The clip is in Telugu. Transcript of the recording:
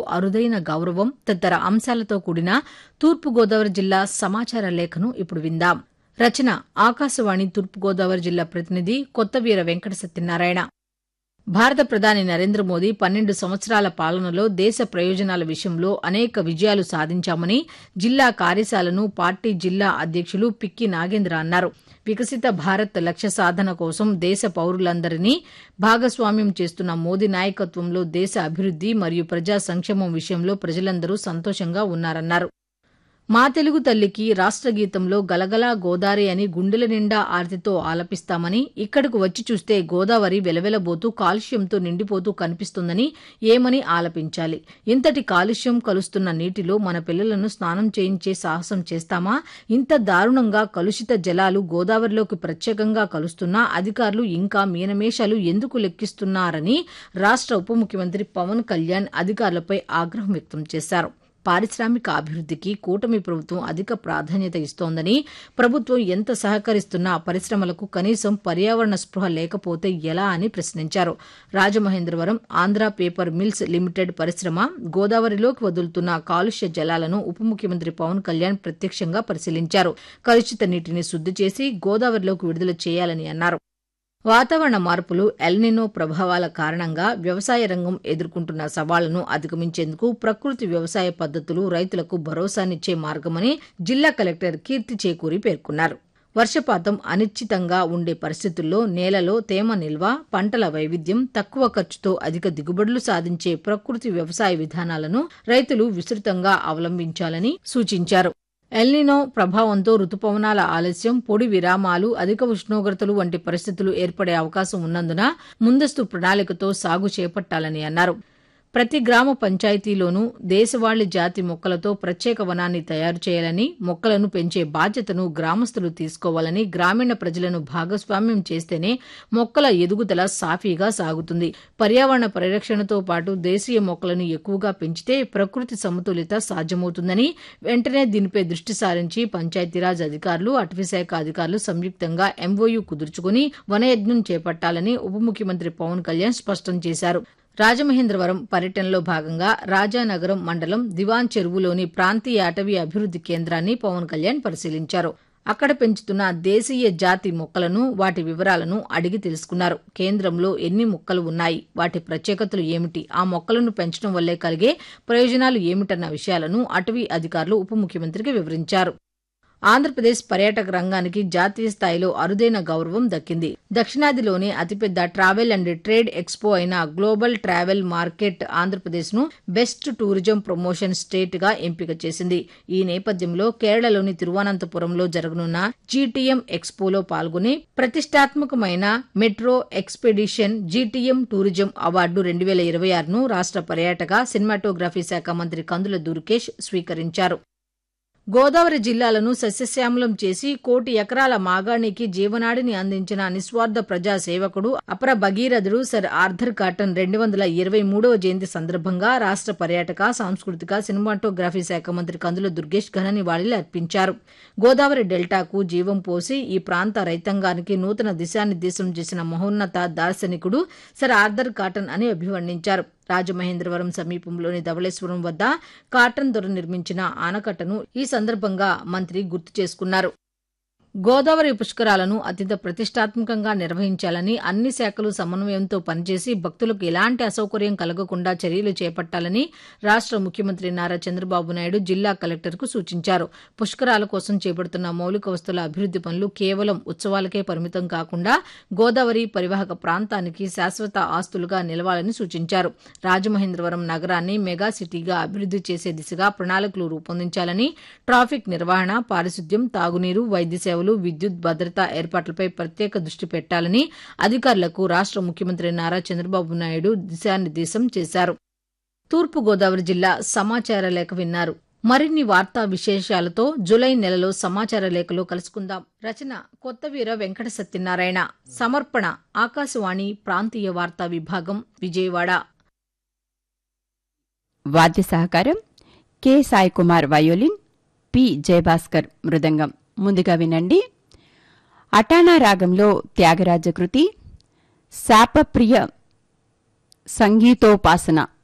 అరుదైన గౌరవం తదితర అంశాలతో కూడిన తూర్పుగోదావరి జిల్లా సమాచార లేఖను ఇప్పుడు విందాం రచన ఆకాశవాణి తూర్పుగోదావరి జిల్లా ప్రతినిధి కొత్తవీర వెంకట సత్యనారాయణ భారత ప్రధాని నరేంద్ర మోదీ పన్నెండు సంవత్సరాల పాలనలో దేశ ప్రయోజనాల విషయంలో అనేక విజయాలు సాధించామని జిల్లా కార్యశాలను పార్టీ జిల్లా అధ్యక్షులు పిక్కి నాగేంద్ర అన్నారు వికసిత భారత్ లక్ష్య సాధన కోసం దేశ పౌరులందరినీ భాగస్వామ్యం చేస్తున్న మోదీ నాయకత్వంలో దేశ అభివృద్ది మరియు ప్రజా సంక్షేమం విషయంలో ప్రజలందరూ సంతోషంగా ఉన్నారన్నారు మా తెలుగు తల్లికి రాష్ట్ర గీతంలో గలగలా గోదారి అని గుండెల నిండా ఆర్తితో ఆలపిస్తామని ఇక్కడకు వచ్చి చూస్తే గోదావరి వెలవెలబోతూ కాలుష్యంతో నిండిపోతూ కనిపిస్తుందని ఏమని ఆలపించాలి ఇంతటి కాలుష్యం కలుస్తున్న నీటిలో మన పిల్లలను స్నానం చేయించే సాహసం చేస్తామా ఇంత దారుణంగా కలుషిత జలాలు గోదావరిలోకి ప్రత్యేకంగా కలుస్తున్నా అధికారులు ఇంకా మీనమేషాలు ఎందుకు లెక్కిస్తున్నారని రాష్ట్ర ఉప ముఖ్యమంత్రి పవన్ కళ్యాణ్ అధికారులపై ఆగ్రహం వ్యక్తం చేశారు పారిశ్రామిక అభివృద్దికి కూటమి ప్రభుత్వం అధిక ప్రాధాన్యత ఇస్తోందని ప్రభుత్వం ఎంత సహకరిస్తున్నా పరిశ్రమలకు కనీసం పర్యావరణ స్పృహ లేకపోతే ఎలా అని ప్రశ్నించారు Rajamahendravaram Andhra paper mills limited పరిశ్రమ గోదావరిలోకి వదులుతున్న కాలుష్య జలాలను ఉప ముఖ్యమంత్రి పవన్ కళ్యాణ్ ప్రత్యక్షంగా పరిశీలించారు కలుషిత నీటిని శుద్ది చేసి గోదావరిలోకి విడుదల చేయాలని అన్నారు వాతావరణ మార్పులు ఎల్నినో ప్రభావాల కారణంగా వ్యవసాయ రంగం ఎదుర్కొంటున్న సవాళ్లను అధిగమించేందుకు ప్రకృతి వ్యవసాయ పద్దతులు రైతులకు భరోసానిచ్చే మార్గమని జిల్లా కలెక్టర్ కీర్తి చేకూరి పేర్కొన్నారు వర్షపాతం అనిశ్చితంగా ఉండే పరిస్థితుల్లో నేలలో తేమ నిల్వ పంటల వైవిధ్యం తక్కువ ఖర్చుతో అధిక దిగుబడులు సాధించే ప్రకృతి వ్యవసాయ విధానాలను రైతులు విస్తృతంగా అవలంబించాలని సూచించారు ఎల్నినో ప్రభావంతో రుతుపవనాల ఆలస్యం పొడి విరామాలు అధిక ఉష్ణోగ్రతలు వంటి పరిస్థితులు ఏర్పడే అవకాశం ఉన్నందున ముందస్తు ప్రణాళికతో సాగు చేపట్టాలని అన్నారు ప్రతి గ్రామ పంచాయతీలోనూ దేశవాళి జాతి మొక్కలతో ప్రత్యేక వనాన్ని తయారు చేయాలని మొక్కలను పెంచే బాధ్యతను గ్రామస్తులు తీసుకోవాలని గ్రామీణ ప్రజలను భాగస్వామ్యం చేస్తేనే మొక్కల ఎదుగుదల సాఫీగా సాగుతుంది పర్యావరణ పరిరక్షణతో పాటు దేశీయ మొక్కలను ఎక్కువగా పెంచితే ప్రకృతి సమతుల్యత సాధ్యమవుతుందని వెంటనే దీనిపై దృష్టి సారించి పంచాయతీరాజ్ అధికారులు అటవీశాఖ అధికారులు సంయుక్తంగా ఎంఓయూ కుదుర్చుకుని వనయజ్ఞం చేపట్టాలని ఉప ముఖ్యమంత్రి పవన్ కళ్యాణ్ స్పష్టం చేశారు రాజమహేంద్రవరం పర్యటనలో భాగంగా రాజానగరం మండలం దివాన్ చెరువులోని ప్రాంతీయ అటవీ అభివృద్ది కేంద్రాన్ని పవన్ కళ్యాణ్ పరిశీలించారు అక్కడ పెంచుతున్న దేశీయ జాతి మొక్కలను వాటి వివరాలను అడిగి తెలుసుకున్నారు కేంద్రంలో ఎన్ని మొక్కలు ఉన్నాయి వాటి ప్రత్యేకతలు ఏమిటి ఆ మొక్కలను పెంచడం వల్లే కలిగే ప్రయోజనాలు ఏమిటన్న విషయాలను అటవీ అధికారులు ఉప ముఖ్యమంత్రికి వివరించారు ఆంధ్రప్రదేశ్ పర్యాటక రంగానికి జాతీయ స్థాయిలో అరుదైన గౌరవం దక్కింది దక్షిణాదిలోనే అతిపెద్ద ట్రావెల్ అండ్ ట్రేడ్ ఎక్స్పో అయిన గ్లోబల్ ట్రావెల్ మార్కెట్ ఆంధ్రప్రదేశ్ ను బెస్ట్ టూరిజం ప్రమోషన్ స్టేట్ గా ఎంపిక చేసింది ఈ నేపథ్యంలో కేరళలోని తిరువనంతపురంలో జరగనున్న జీటీఎం ఎక్స్పోలో పాల్గొని ప్రతిష్టాత్మకమైన metro expedition GTM tourism award రెండు వేల ఇరవై ఆరును రాష్ట్ర పర్యాటక సినిమాటోగ్రఫీ శాఖ మంత్రి కందుల దుర్గేష్ స్వీకరించారు గోదావరి జిల్లాలను సస్యశ్యామలం చేసి కోటి ఎకరాల మాగాణికి జీవనాడిని అందించిన నిస్వార్థ ప్రజా సేవకుడు అపర భగీరథుడు సర్ ఆర్థర్ కాటన్ రెండు వందల ఇరవై మూడవ జయంతి సందర్భంగా రాష్ట్ర పర్యాటక సాంస్కృతిక సినిమాటోగ్రఫీ శాఖ మంత్రి కందుల దుర్గేష్ ఘన నివాళులు అర్పించారు గోదావరి డెల్టాకు జీవం పోసి ఈ ప్రాంత రైతాంగానికి నూతన దిశానిర్దేశం చేసిన మహోన్నత దార్శనికుడు సర్ ఆర్థర్ కాటన్ అని అభివర్ణించారు రాజమహేంద్రవరం సమీపంలోని ధవళేశ్వరం వద్ద కాటన్ దొర నిర్మించిన ఆనకట్టను ఈ సందర్భంగా మంత్రి గుర్తు చేసుకున్నారు గోదావరి పుష్కరాలను అత్యంత ప్రతిష్టాత్మకంగా నిర్వహించాలని అన్ని శాఖలు సమన్వయంతో పనిచేసి భక్తులకు ఎలాంటి అసౌకర్యం కలగకుండా చర్యలు చేపట్టాలని రాష్ట ముఖ్యమంత్రి నారా చంద్రబాబు నాయుడు జిల్లా కలెక్టర్కు సూచించారు పుష్కరాల కోసం చేపడుతున్న మౌలిక వస్తువుల అభివృద్ది పనులు కేవలం ఉత్సవాలకే పరిమితం కాకుండా గోదావరి పరివాహక ప్రాంతానికి శాశ్వత ఆస్తులుగా నిలవాలని సూచించారు రాజమహేంద్రవరం నగరాన్ని మెగా సిటీగా అభివృద్ది చేసే దిశగా ప్రణాళికలు రూపొందించాలని ట్రాఫిక్ నిర్వహణ పారిశుద్ధ్యం తాగునీరు వైద్య సేవలు విద్యుత్ భద్రతా ఏర్పాట్లపై ప్రత్యేక దృష్టి పెట్టాలని అధికారులకు రాష్ట ముఖ్యమంత్రి నారా చంద్రబాబు నాయుడు దిశానిర్దేశం చేశారు తూర్పుగోదావరి జిల్లా సమాచార లేఖ విన్నారు మరిన్ని వార్తా విశేషాలతో జులై నెలలో సమాచార లేఖలో కలుసుకుందాం రచన కొత్తవీర వెంకట సత్యనారాయణ సమర్పణ ఆకాశవాణి ప్రాంతీయ వార్తా విభాగం విజయవాడ వాద్య సహకారం K Sai Kumar violin P Jayabhaskar మృదంగం ముందుగా వినండి అటానా రాగంలో త్యాగరాజ కృతి శాపప్రియ సంగీతోపాసన